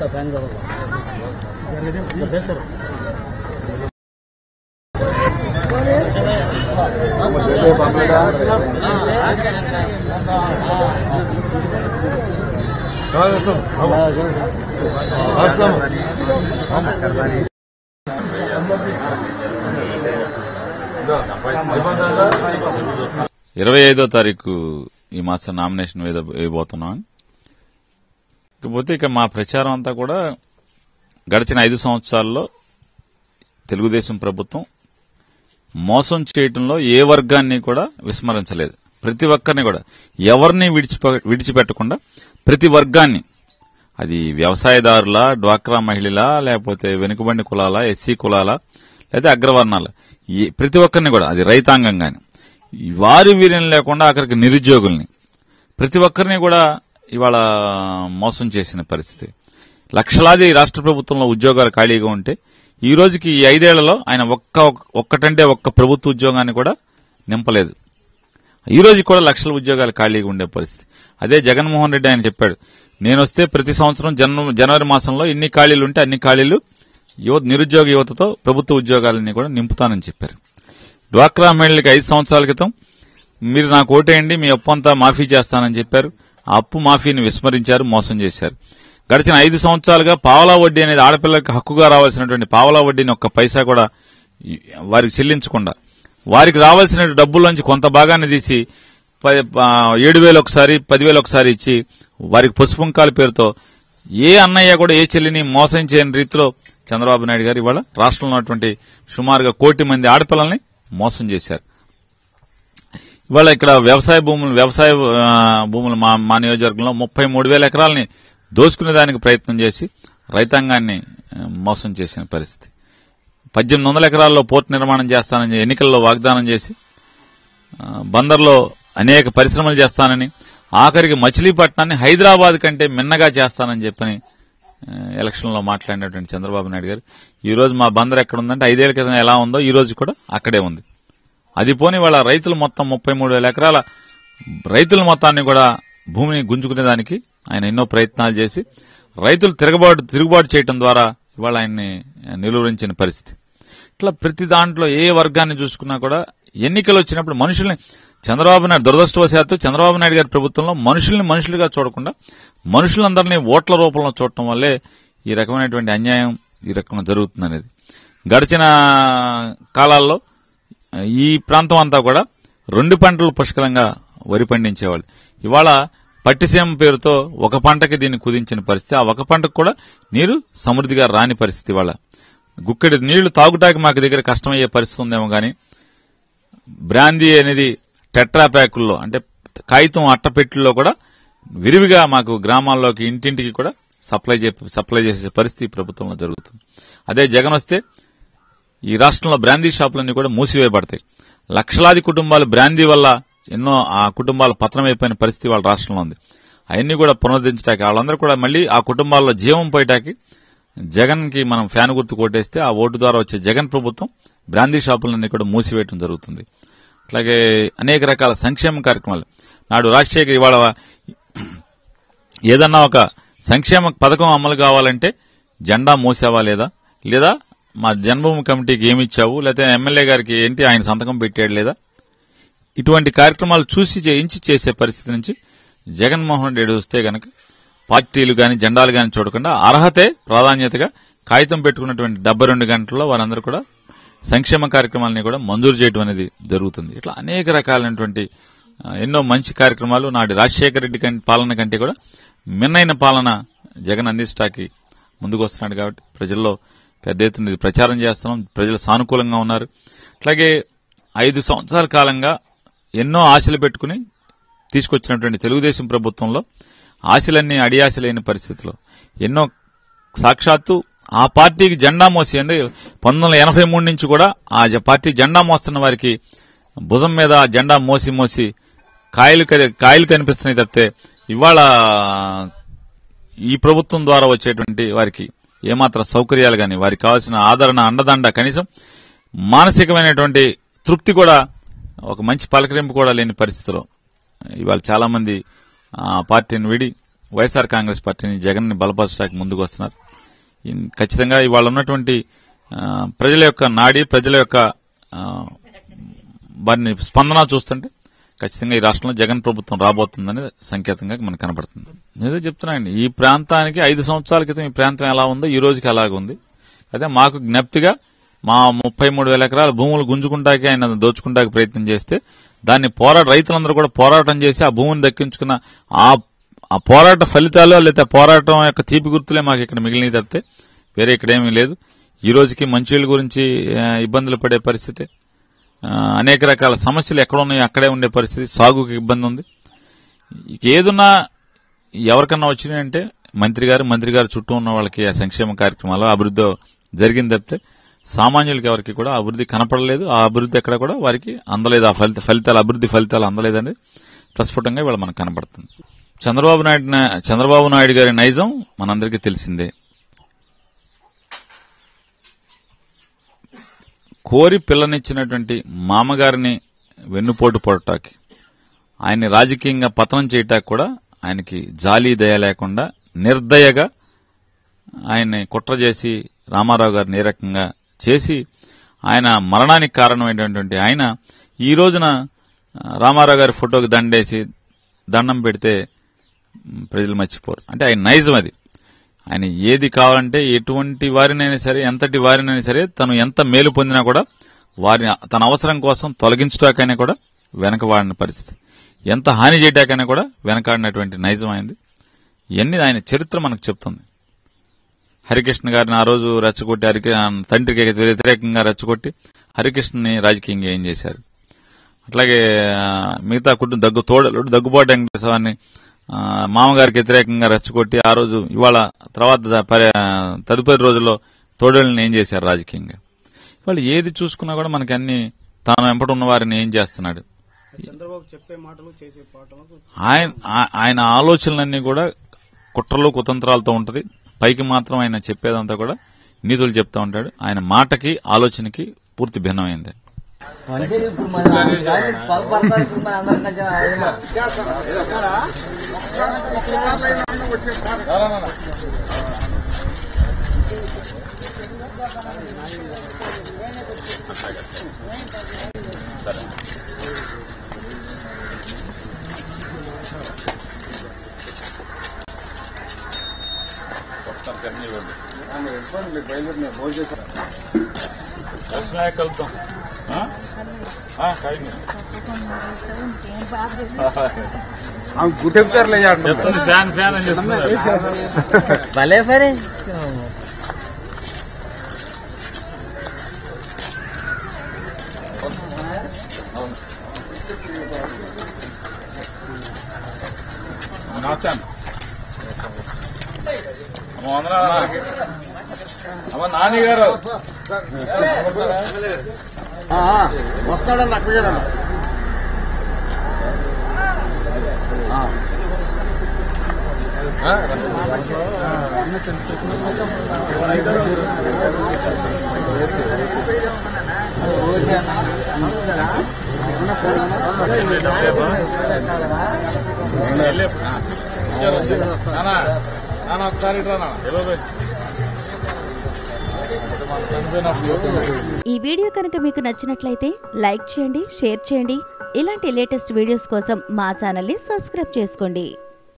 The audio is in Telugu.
ఇరవై ఐదో తారీఖు ఈ మాసం నామినేషన్ వేద వేయబోతున్నాం ఇకపోతే ఇక మా ప్రచారం అంతా కూడా గడిచిన ఐదు సంవత్సరాల్లో తెలుగుదేశం ప్రభుత్వం మోసం చేయటంలో ఏ వర్గాన్ని కూడా విస్మరించలేదు ప్రతి ఒక్కరిని కూడా ఎవరిని విడిచిపె విడిచిపెట్టకుండా ప్రతి వర్గాన్ని అది వ్యవసాయదారుల డ్వాక్రా మహిళల లేకపోతే వెనుకబడి కులాల ఎస్సీ కులాల లేదా అగ్రవర్ణాల ఈ- ప్రతి ఒక్కరిని కూడా అది రైతాంగం గాని వారి వీరిని లేకుండా అక్కడికి నిరుద్యోగుల్ని ప్రతి ఒక్కరిని కూడా ఇవాళ మోసం చేసిన పరిస్థితి లక్షలాది రాష్ట్ర ప్రభుత్వంలో ఉద్యోగాలు ఖాళీగా ఉంటే ఈ రోజుకి ఈ ఐదేళ్లలో ఆయన ఒక్క ఒక్కటంటే ఒక్క ప్రభుత్వ ఉద్యోగాన్ని కూడా నింపలేదు ఈ రోజు కూడా లక్షల ఉద్యోగాలు ఖాళీగా ఉండే పరిస్థితి అదే జగన్మోహన్ రెడ్డి ఆయన చెప్పాడు నేను వస్తే ప్రతి సంవత్సరం జన జనవరి మాసంలో ఎన్ని ఖాళీలు ఉంటే అన్ని ఖాళీలు యువత నిరుద్యోగ యువతతో ప్రభుత్వ ఉద్యోగాలని కూడా నింపుతానని చెప్పారు డ్వాక్రా మహిళలకి ఐదు సంవత్సరాల క్రితం మీరు నాకు ఓటేయండి మీ అప్పు అంతా మాఫీ చేస్తానని చెప్పారు ఆ అప్పు మాఫీని విస్మరించారు మోసం చేశారు గడిచిన ఐదు సంవత్సరాలుగా పావలా వడ్డీ అనేది ఆడపిల్లలకు హక్కుగా రావాల్సినటువంటి పావలా వడ్డీని ఒక్క పైసా కూడా ఈ- వారికి చెల్లించకుండా వారికి రావాల్సిన డబ్బుల్లోంచి కొంత భాగాన్ని తీసి ఏడు వేలు ఒకసారి పదివేలు ఒకసారి ఇచ్చి వారికి పసుపుంకాల పేరుతో ఏ అన్నయ్య కూడా ఏ చెల్లిని మోసం చేయని రీతిలో చంద్రబాబు నాయుడు గారు ఇవాళ రాష్ట్రంలో ఉన్నటువంటి సుమారుగా కోటి మంది ఆడపిల్లల్ని మోసం చేశారు ఇవాళ ఇక్కడ వ్యవసాయ భూములు వ్యవసాయ ఆ, భూములు మా మా నియోజకవర్గంలో ముప్పై మూడు వేల ఎకరాలని దోచుకునే దానికి ప్రయత్నం చేసి రైతాంగాన్ని ఆ, మోసం చేసిన పరిస్థితి పద్దెనిమిది వందల ఎకరాల్లో పోర్టు నిర్మాణం చేస్తానని ఎన్నికల్లో వాగ్దానం చేసి ఆ, బందర్లో అనేక పరిశ్రమలు చేస్తానని ఆఖరికి మచిలీపట్నాన్ని హైదరాబాద్ కంటే మిన్నగా చేస్తానని చెప్పని ఆ, ఎలక్షన్లో మాట్లాడినటువంటి చంద్రబాబు నాయుడు గారు ఈ రోజు మా బందర్ ఎక్కడ ఉందంటే ఐదేళ్ల క్రితం ఎలా ఉందో ఈ రోజు కూడా అక్కడే ఉంది అది పోని వాళ్ళ రైతులు మొత్తం ముప్పై మూడు వేల ఎకరాల రైతుల మొత్తాన్ని కూడా భూమిని గుంజుకునేదానికి ఆయన ఎన్నో ప్రయత్నాలు చేసి రైతులు తిరగబాటు తిరుగుబాటు చేయడం ద్వారా ఇవాళ ఆయన్ని నిలువరించిన పరిస్థితి ఇట్లా ప్రతి దాంట్లో ఏ వర్గాన్ని చూసుకున్నా కూడా ఎన్నికలు వచ్చినప్పుడు మనుషుల్ని చంద్రబాబు నాయుడు దురదృష్టవశాత్తు చంద్రబాబు నాయుడు గారి ప్రభుత్వంలో మనుషుల్ని మనుషులుగా చూడకుండా మనుషులందరినీ ఓట్ల రూపంలో చూడటం వల్లే ఈ రకమైనటువంటి అన్యాయం ఈ రకంగా జరుగుతుంది అనేది గడిచిన కాలాల్లో ఈ ప్రాంతం అంతా కూడా రెండు పంటలు పుష్కలంగా వరి పండించేవాళ్ళు ఇవాళ పట్టిసీమ పేరుతో ఒక పంటకి దీన్ని కుదించిన పరిస్థితి ఆ ఒక పంటకు కూడా నీరు సమృద్ధిగా రాని పరిస్థితి ఇవాళ గుక్కడి నీళ్లు తాగుటానికి మాకు దగ్గర కష్టమయ్యే పరిస్థితి ఉందేమో గానీ బ్రాందీ అనేది టెట్రా ప్యాకుల్లో అంటే కాగితం అట్టపెట్టుల్లో కూడా విరివిగా మాకు గ్రామాల్లోకి ఇంటింటికి కూడా సప్లై చే సప్లై చేసే పరిస్థితి ఈ ప్రభుత్వంలో జరుగుతుంది అదే జగన్ వస్తే ఈ రాష్ట్రంలో బ్రాందీ షాపులన్నీ కూడా మూసివేయబడతాయి లక్షలాది కుటుంబాలు బ్రాందీ వల్ల ఎన్నో ఆ కుటుంబాలు పతనమైపోయిన పరిస్థితి వాళ్ళ రాష్ట్రంలో ఉంది అవన్నీ కూడా పునరుద్ధరించడానికి వాళ్ళందరూ కూడా మళ్ళీ ఆ కుటుంబాల్లో జీవం పోయటానికి జగన్ కి మనం ఫ్యాన్ గుర్తు కొట్టేస్తే ఆ ఓటు ద్వారా వచ్చే జగన్ ప్రభుత్వం బ్రాందీ షాపులన్నీ కూడా మూసివేయటం జరుగుతుంది అట్లాగే అనేక రకాల సంక్షేమ కార్యక్రమాలు నాడు రాజశేఖర్ ఇవాళ ఏదన్నా ఒక సంక్షేమ పథకం అమలు కావాలంటే జెండా మోసావా లేదా లేదా మా జన్మభూమి కమిటీకి ఏమి ఇచ్చావు లేదా ఎమ్మెల్యే గారికి ఏంటి ఆయన సంతకం పెట్టాడు లేదా ఇటువంటి కార్యక్రమాలు చూసి చేయించి చేసే పరిస్థితి నుంచి జగన్మోహన్ రెడ్డి వస్తే గనక పార్టీలు గాని జెండాలు గాని చూడకుండా అర్హతే ప్రాధాన్యతగా కాగితం పెట్టుకున్నటువంటి డెబ్బై రెండు గంటల్లో వారందరూ కూడా సంక్షేమ కార్యక్రమాలని కూడా మంజూరు చేయడం అనేది జరుగుతుంది ఇట్లా అనేక రకాలైనటువంటి ఆ, ఎన్నో మంచి కార్యక్రమాలు నాటి రాజశేఖర రెడ్డి కంటే పాలన కంటే కూడా మిన్నైన పాలన జగన్ అందిస్తాకి ముందుకు వస్తున్నాడు కాబట్టి ప్రజల్లో పెద్ద ఎత్తున ఇది ప్రచారం చేస్తున్నాం ప్రజలు సానుకూలంగా ఉన్నారు అట్లాగే ఐదు సంవత్సరాల కాలంగా ఎన్నో ఆశలు పెట్టుకుని తీసుకొచ్చినటువంటి తెలుగుదేశం ప్రభుత్వంలో ఆశలన్నీ అడియాశలైన పరిస్థితిలో ఎన్నో సాక్షాత్తు ఆ పార్టీకి జెండా మోసి అంటే పంతొమ్మిది వందల ఎనభై మూడు నుంచి కూడా ఆ జ- పార్టీ జెండా మోస్తున్న వారికి భుజం మీద ఆ జెండా మోసి మోసి కాయలు కరి- కాయలు కనిపిస్తున్నాయి తప్పితే ఇవాళ ఈ ప్రభుత్వం ద్వారా వచ్చేటువంటి వారికి ఏమాత్రం సౌకర్యాలు గాని వారికి కావాల్సిన ఆదరణ అండదండ కనీసం మానసికమైనటువంటి తృప్తి కూడా ఒక మంచి పలకరింపు కూడా లేని పరిస్థితిలో ఇవాళ చాలా మంది ఆ పార్టీని విడి వైఎస్ఆర్ కాంగ్రెస్ పార్టీని జగన్ ని బలపరచడానికి ముందుకు వస్తున్నారు ఇన్- ఖచ్చితంగా ఇవాళ ఉన్నటువంటి ఆ, ప్రజల యొక్క నాడి ప్రజల యొక్క ఆ, వారిని స్పందన చూస్తుంటే ఖచ్చితంగా ఈ రాష్ట్రంలో జగన్ ప్రభుత్వం రాబోతుందని సంకేతంగా మనకు కనబడుతుంది నేనే చెప్తున్నానండి ఈ ప్రాంతానికి ఐదు సంవత్సరాల క్రితం ఈ ప్రాంతం ఎలా ఉందో ఈ రోజుకి అలాగే ఉంది అదే మాకు జ్ఞప్తిగా మా ముప్పై మూడు వేల ఎకరాల భూములు గుంజుకుంటాకి ఆయన దోచుకుంటాకి ప్రయత్నం చేస్తే దాన్ని పోరాట రైతులందరూ కూడా పోరాటం చేసి ఆ భూమిని దక్కించుకున్న ఆ ఆ పోరాట ఫలితాలు లేదా పోరాటం యొక్క తీపి గుర్తులే మాకు ఇక్కడ మిగిలినవి తప్పితే వేరే ఇక్కడ ఏమీ లేదు ఈ రోజుకి మంచినీళ్ళ గురించి ఆ, ఇబ్బందులు పడే పరిస్థితి ఆ, అనేక రకాల సమస్యలు ఎక్కడ ఉన్నాయో అక్కడే ఉండే పరిస్థితి సాగుకి ఇబ్బంది ఉంది ఇక ఏదున్నా ఎవరికన్నా వచ్చినాయంటే మంత్రి గారు మంత్రి గారు చుట్టూ ఉన్న వాళ్ళకి ఆ సంక్షేమ కార్యక్రమాలు అభివృద్ధి జరిగింది తప్పితే సామాన్యులకి ఎవరికి కూడా అభివృద్ధి కనపడలేదు ఆ అభివృద్ధి ఎక్కడ కూడా వారికి అందలేదు ఆ ఫలిత ఫలితాలు అభివృద్ధి ఫలితాలు అందలేదని ప్రస్ఫుటంగా ఇవాళ మనకు కనపడుతుంది చంద్రబాబు నాయుడు నా- చంద్రబాబు నాయుడు గారి నైజం మనందరికీ తెలిసిందే కోరి పిల్లనిచ్చినటువంటి మామగారిని వెన్నుపోటు పడటానికి ఆయన్ని రాజకీయంగా పతనం చేయటానికి కూడా ఆయనకి జాలి దయ లేకుండా నిర్దయగా ఆయన్ని కుట్ర చేసి రామారావు గారిని ఏ రకంగా చేసి ఆయన మరణానికి కారణమైనటువంటి ఆయన ఈ రోజున ఆ, రామారావు గారి ఫోటోకి దండేసి దండం పెడితే మ్, ప్రజలు మర్చిపోరు అంటే ఆయన నైజం అది ఆయన ఏది కావాలంటే ఎటువంటి వారినైనా సరే ఎంతటి వారినైనా సరే తను ఎంత మేలు పొందినా కూడా వారిని తన అవసరం కోసం తొలగించడాకైనా కూడా వెనకవాడిన పరిస్థితి ఎంత హాని చేయడాకైనా కూడా వెనకాడినటువంటి నైజం అయింది ఇవన్నీ ఆయన చరిత్ర మనకు చెప్తుంది హరికృష్ణ గారిని ఆ రోజు రెచ్చగొట్టి హరికి తండ్రికి వ్యతిరేకంగా రెచ్చగొట్టి హరికృష్ణని రాజకీయంగా ఏం చేశారు అట్లాగే ఆ, మిగతా కుటుంబ దగ్గు తోడలుడు దగ్గుబాటు వెంకటేశ్వరాన్ని ఆ, మామగారికి వ్యతిరేకంగా రెచ్చగొట్టి ఆ రోజు ఇవాళ తర్వాత ద- పరి- ఆ, తదుపరి రోజుల్లో తోడళ్ళని ఏం చేశారు రాజకీయంగా ఇవాళ ఏది చూసుకున్నా కూడా మనకి అన్ని తాను వెంపటి ఉన్న వారిని ఏం చేస్తున్నాడు చంద్రబాబు చెప్పే మాటలు చేసే పాటలు ఆయన ఆ- ఆయన ఆలోచనలన్నీ కూడా కుట్రలు కుతంత్రాలతో ఉంటది పైకి మాత్రం ఆయన చెప్పేదంతా కూడా నీతులు చెప్తా ఉంటాడు ఆయన మాటకి ఆలోచనకి పూర్తి భిన్నమైంది మనిషి ఇప్పుడు మన పదపడతారు ఇప్పుడు మన అందరం కలిసి గుట్టెక్కుతారులే చెప్తుంది ఫ్యాన్ ఫ్యాన్ అని చెప్తున్నారు భలే సరే నమస్తే అమ్మ వందనాలు అమ్మకి. అమ్మ నాని గారు వస్తాడన్న అక్కడ చూడండి ఒకసారి రానా ఈ వీడియో కనుక మీకు నచ్చినట్లయితే లైక్ చేయండి షేర్ చేయండి ఇలాంటి లేటెస్ట్ వీడియోస్ కోసం మా ఛానల్ని సబ్స్క్రైబ్ చేసుకోండి